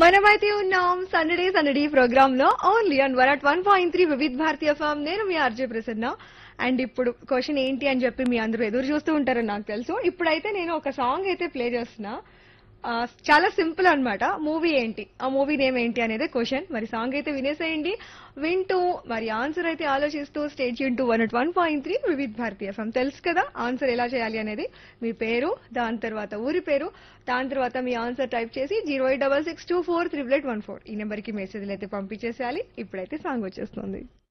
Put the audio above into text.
మనమైతే ఉన్నాం Sunday Sunday program లో only on one at one point three Vividh Bharatiya FM నేను మీ ఆర్జే ప్రసన్న అండ్ ఇప్పుడు క్వశ్చన్ ఏంటి అని చెప్పి మీ అందరూ ఎదురు చూస్తూ ఉంటారని నాకు తెలుసు ఇప్పుడైతే నేను ఒక సాంగ్ అయితే ప్లే చేస్తున్నా ఆ, చాలా సింపుల్ అన్నమాట మూవీ ఏంటి ఆ మూవీ నేమ్ ఏంటి అనేది క్వశ్చన్ మరి సాంగ్ అయితే వినేసేయండి వింటూ మరి ఆన్సర్ అయితే ఆలోచిస్తూ state to one at one point three Vividh Bharatiya FM తెలుసు కదా ఆన్సర్ ఎలా చేయాలి అనేది మీ పేరు దాని తర్వాత ఊరి పేరు దాని తర్వాత మీ ఆన్సర్ టైప్ చేసి zero eight double six two four triple eight one four ఈ నెంబర్కి మెసేజ్లు అయితే పంపించేసేయాలి ఇప్పుడైతే సాంగ్ వచ్చేస్తుంది